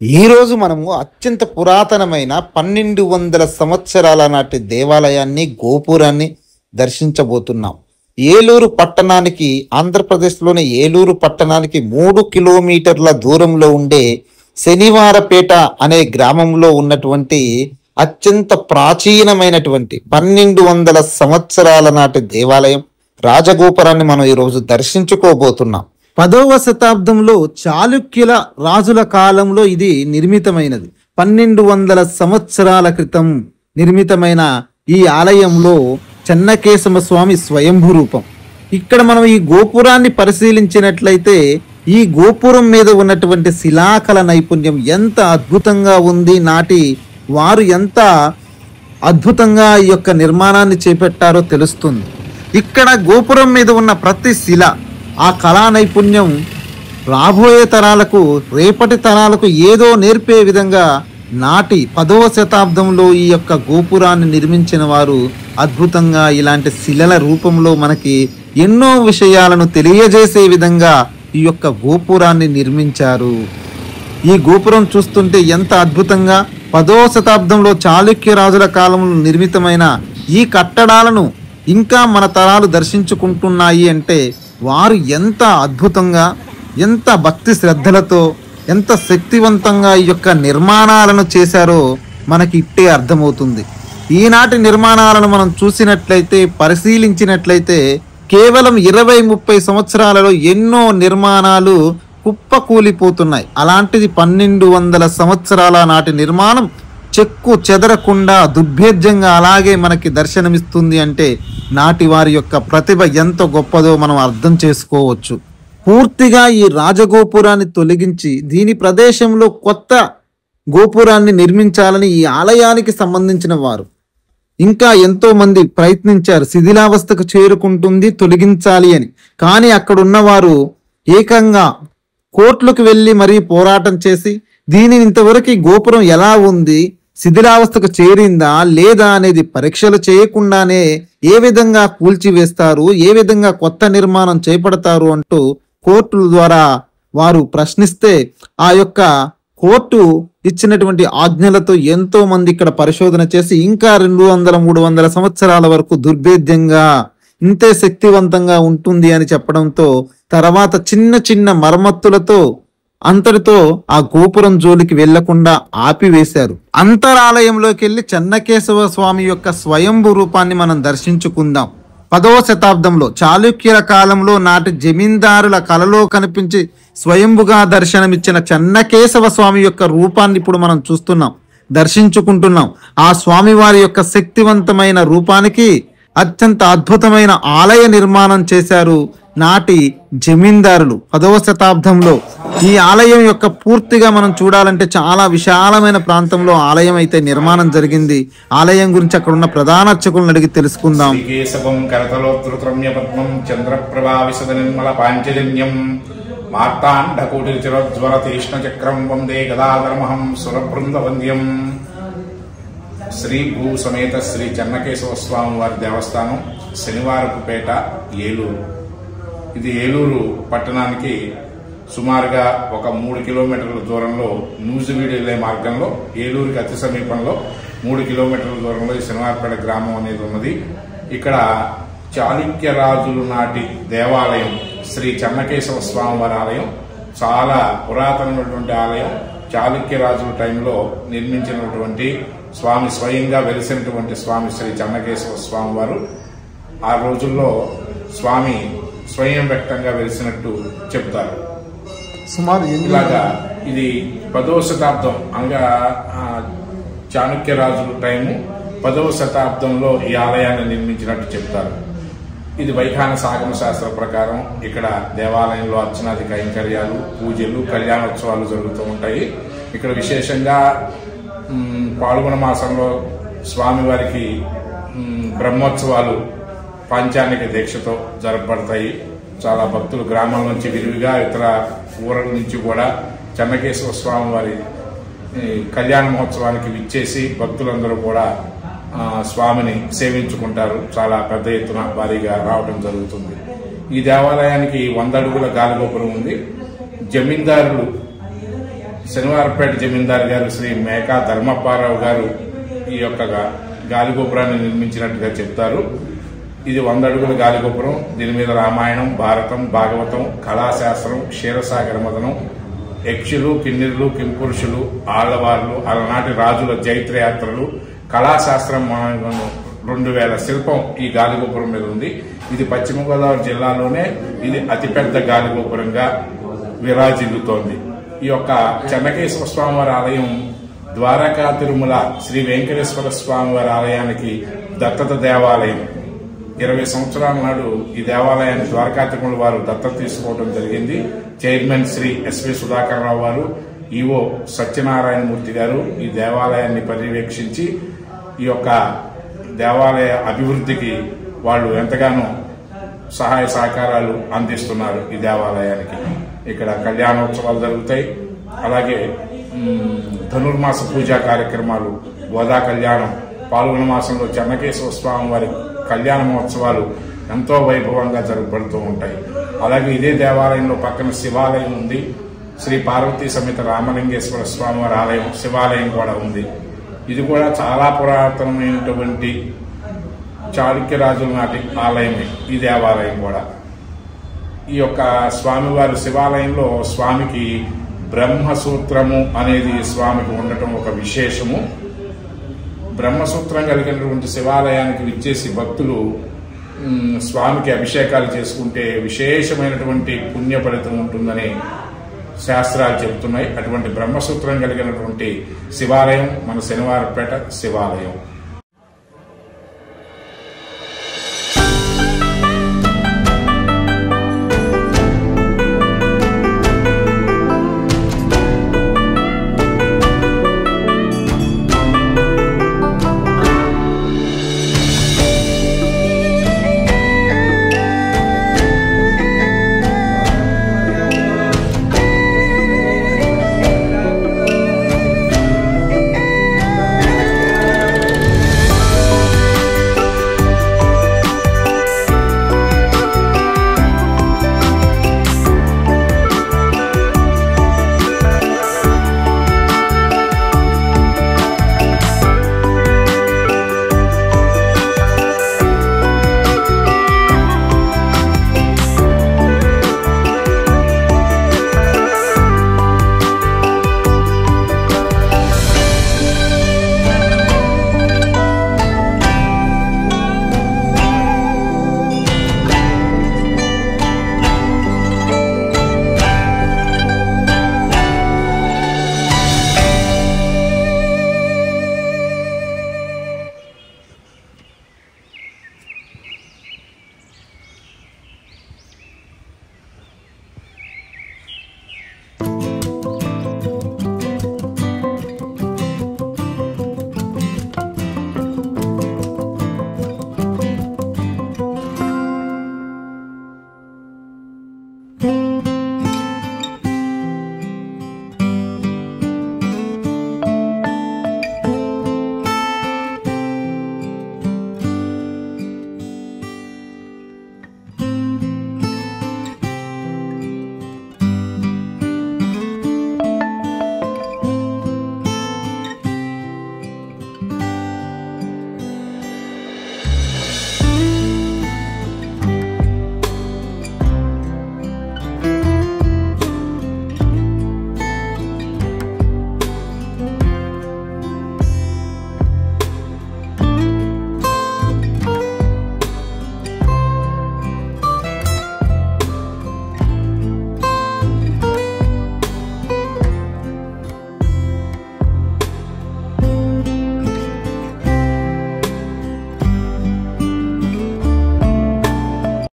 ఈ రోజు మనము అత్యంత పురాతనమైన పన్నెండు వందల సంవత్సరాల నాటి దేవాలయాన్ని గోపురాన్ని దర్శించబోతున్నాం ఏలూరు పట్టణానికి ఆంధ్రప్రదేశ్లోని ఏలూరు పట్టణానికి మూడు కిలోమీటర్ల దూరంలో ఉండే శనివారపేట అనే గ్రామంలో ఉన్నటువంటి అత్యంత ప్రాచీనమైనటువంటి పన్నెండు వందల సంవత్సరాల నాటి దేవాలయం రాజగోపురాన్ని మనం ఈరోజు దర్శించుకోబోతున్నాం పదవ శతాబ్దంలో చాళుక్యుల రాజుల కాలంలో ఇది నిర్మితమైనది పన్నెండు వందల సంవత్సరాల క్రితం నిర్మితమైన ఈ ఆలయంలో చెన్నకేశవ స్వామి స్వయంభూ రూపం ఇక్కడ మనం ఈ గోపురాన్ని పరిశీలించినట్లయితే ఈ గోపురం మీద ఉన్నటువంటి శిలాకల నైపుణ్యం ఎంత అద్భుతంగా ఉంది నాటి వారు ఎంత అద్భుతంగా ఈ యొక్క నిర్మాణాన్ని చేపట్టారో తెలుస్తుంది ఇక్కడ గోపురం మీద ఉన్న ప్రతి శిల ఆ కళా నైపుణ్యం రాబోయే తరాలకు రేపటి తరాలకు ఏదో నేర్పే విధంగా నాటి పదవ శతాబ్దంలో ఈ యొక్క గోపురాన్ని నిర్మించిన వారు అద్భుతంగా ఇలాంటి శిలల రూపంలో మనకి ఎన్నో విషయాలను తెలియజేసే విధంగా ఈ యొక్క గోపురాన్ని నిర్మించారు ఈ గోపురం చూస్తుంటే ఎంత అద్భుతంగా పదో శతాబ్దంలో చాళుక్య రాజుల కాలంలో నిర్మితమైన ఈ కట్టడాలను ఇంకా మన తరాలు దర్శించుకుంటున్నాయి అంటే వారు ఎంత అద్భుతంగా ఎంత భక్తి శ్రద్ధలతో ఎంత శక్తివంతంగా ఈ యొక్క నిర్మాణాలను చేశారో మనకి ఇట్టే అర్థమవుతుంది ఈనాటి నిర్మాణాలను మనం చూసినట్లయితే పరిశీలించినట్లయితే కేవలం ఇరవై ముప్పై సంవత్సరాలలో ఎన్నో నిర్మాణాలు కుప్పకూలిపోతున్నాయి అలాంటిది పన్నెండు వందల సంవత్సరాల నాటి నిర్మాణం చెక్కు చెదరకుండా దుర్భేద్యంగా అలాగే మనకి దర్శనమిస్తుంది అంటే నాటి వారి యొక్క ప్రతిభ ఎంత గొప్పదో మనం అర్థం చేసుకోవచ్చు పూర్తిగా ఈ రాజగోపురాన్ని తొలగించి దీని ప్రదేశంలో కొత్త గోపురాన్ని నిర్మించాలని ఈ ఆలయానికి సంబంధించిన వారు ఇంకా ఎంతో మంది ప్రయత్నించారు శిథిలావస్థకు చేరుకుంటుంది తొలగించాలి అని కానీ అక్కడ ఉన్నవారు ఏకంగా కోర్టులకు వెళ్ళి మరీ పోరాటం చేసి దీనిని ఇంతవరకు ఈ గోపురం ఎలా ఉంది శిథిలావస్థకు చేరిందా లేదా అనేది పరీక్షలు చేయకుండానే ఏ విధంగా కూల్చివేస్తారు ఏ విధంగా కొత్త నిర్మాణం చేపడతారు అంటూ కోర్టుల ద్వారా వారు ప్రశ్నిస్తే ఆ యొక్క కోర్టు ఇచ్చినటువంటి ఆజ్ఞలతో ఎంతో మంది ఇక్కడ పరిశోధన చేసి ఇంకా రెండు వందల మూడు వందల సంవత్సరాల వరకు దుర్భేద్యంగా ఇంతే శక్తివంతంగా ఉంటుంది అని చెప్పడంతో తర్వాత చిన్న చిన్న మరమ్మతులతో అంతటితో ఆ గోపురం జోలికి వెళ్లకుండా ఆపివేశారు అంతరాలయంలోకి వెళ్లి చెన్నకేశవ స్వామి యొక్క స్వయంభూ రూపాన్ని మనం దర్శించుకుందాం పదవ శతాబ్దంలో చాళుక్యుల కాలంలో నాటి జమీందారుల కలలో కనిపించి స్వయంభుగా దర్శనమిచ్చిన చెన్నకేశవ స్వామి యొక్క రూపాన్ని ఇప్పుడు మనం చూస్తున్నాం దర్శించుకుంటున్నాం ఆ స్వామివారి యొక్క శక్తివంతమైన రూపానికి అత్యంత అద్భుతమైన ఆలయ నిర్మాణం చేశారు నాటి జమీందారులు పదవ శతాబ్దంలో ఈ ఆలయం యొక్క పూర్తిగా మనం చూడాలంటే చాలా విశాలమైన ప్రాంతంలో ఆలయం అయితే నిర్మాణం జరిగింది ఆలయం గురించి అక్కడ ఉన్న ప్రధాన అర్చకులను అడిగి తెలుసుకుందాం శ్రీకేశవం కరతలోత్రుత్రమ్య పద్మం చంద్రప్రభా విశద నిర్మల పాంచజన్యం మార్తాండకోటి చిరోజ్వల తీష్ణ చక్రం వందే గదాధర్మహం సురబృంద వంద్యం శ్రీ భూ సమేత శ్రీ చెన్నకేశవ స్వామి వారి దేవస్థానం శనివారపుపేట ఏలూరు ఇది ఏలూరు పట్టణానికి సుమారుగా ఒక మూడు కిలోమీటర్ల దూరంలో నూజివీడు వెళ్లే మార్గంలో ఏలూరుకి అతి సమీపంలో మూడు కిలోమీటర్ల దూరంలో ఈ శనివారపేట గ్రామం అనేది ఉన్నది ఇక్కడ చాళుక్య రాజులు నాటి దేవాలయం శ్రీ చెన్నకేశవ స్వామి వారి ఆలయం చాలా పురాతనమైనటువంటి ఆలయం చాళుక్య రాజుల టైంలో నిర్మించినటువంటి స్వామి స్వయంగా వెలిసినటువంటి స్వామి శ్రీ చెన్నకేశవ స్వామి వారు ఆ రోజుల్లో స్వామి స్వయం వ్యక్తంగా వెలిసినట్టు చెప్తారు సుమారు ఇలాగా ఇది పదవ శతాబ్దం అనగా ఆ, చాణక్య రాజుల టైము పదవ శతాబ్దంలో ఈ ఆలయాన్ని నిర్మించినట్టు చెప్తారు ఇది వైఖాన సాగమ శాస్త్ర ప్రకారం ఇక్కడ దేవాలయంలో అర్చనాది కైంకర్యాలు పూజలు కళ్యాణోత్సవాలు జరుగుతూ ఉంటాయి ఇక్కడ విశేషంగా మ్, పాల్గొన మాసంలో స్వామివారికి మ్, బ్రహ్మోత్సవాలు పాంచానిక దీక్షతో జరపబడతాయి చాలా భక్తులు గ్రామాల నుంచి విరివిగా ఇతర ఊరల నుంచి కూడా చెన్నకేశ్వర స్వామి వారి ఈ, కళ్యాణ మహోత్సవానికి విచ్చేసి భక్తులందరూ కూడా ఆ, స్వామిని సేవించుకుంటారు చాలా పెద్ద ఎత్తున భారీగా రావడం జరుగుతుంది ఈ దేవాలయానికి వంద అడుగుల గాలిగోపురం ఉంది జమీందారులు శనివారపేట జమీందార్ గారు శ్రీ మేకా ధర్మప్పారావు గారు ఈ యొక్క గా- గాలిగోపురాన్ని నిర్మించినట్టుగా చెప్తారు ఇది వంద అడుగుల గాలిగోపురం దీని మీద రామాయణం భారతం భాగవతం కళాశాస్త్రం క్షీరసాగర మదనం యక్షులు కిన్నెరులు కింపురుషులు ఆళ్లవార్లు అలనాటి రాజుల జైత్రయాత్రలు కళాశాస్త్రం మన- రెండు వేల శిల్పం ఈ గాలిగోపురం మీద ఉంది ఇది పశ్చిమ గోదావరి జిల్లాలోనే ఇది అతిపెద్ద గాలిగోపురంగా విరాజిల్లుతోంది ఈ యొక్క చెన్నకేశ్వర స్వామివారి ఆలయం ద్వారకా తిరుమల శ్రీ వెంకటేశ్వర స్వామివారి ఆలయానికి దత్తత దేవాలయం ఇరవై సంవత్సరాల నాడు ఈ దేవాలయాన్ని ద్వారకా తిరుమల వారు దత్తత తీసుకోవడం జరిగింది చైర్మన్ శ్రీ ఎస్వి సుధాకర్ రావు వారు ఈవో సత్యనారాయణమూర్తి గారు ఈ దేవాలయాన్ని పర్యవేక్షించి ఈ యొక్క దేవాలయ అభివృద్ధికి వాళ్ళు ఎంతగానో సహాయ సహకారాలు అందిస్తున్నారు ఈ దేవాలయానికి ఇక్కడ కళ్యాణోత్సవాలు జరుగుతాయి అలాగే మ్, ధనుర్మాస పూజా కార్యక్రమాలు గోదా కళ్యాణం పాల్గొన మాసంలో చెన్నకేశ్వర స్వామి వారి కళ్యాణ మహోత్సవాలు ఎంతో వైభవంగా జరగబడుతూ ఉంటాయి అలాగే ఇదే దేవాలయంలో పక్కన శివాలయం ఉంది శ్రీ పార్వతీ సమేత రామలింగేశ్వర స్వామి వారి ఆలయం శివాలయం కూడా ఉంది ఇది కూడా చాలా పురాతనమైనటువంటి చాళుక్య రాజుల నాటి ఆలయమే ఈ దేవాలయం కూడా ఈ యొక్క స్వామివారి శివాలయంలో స్వామికి బ్రహ్మసూత్రము అనేది స్వామికి ఉండటం ఒక విశేషము బ్రహ్మసూత్రం కలిగినటువంటి శివాలయానికి విచ్చేసి భక్తులు మ్, స్వామికి అభిషేకాలు చేసుకుంటే విశేషమైనటువంటి పుణ్య ఫలితం ఉంటుందని శాస్త్రాలు చెబుతున్నాయి అటువంటి బ్రహ్మసూత్రం కలిగినటువంటి శివాలయం మన శనివారపేట శివాలయం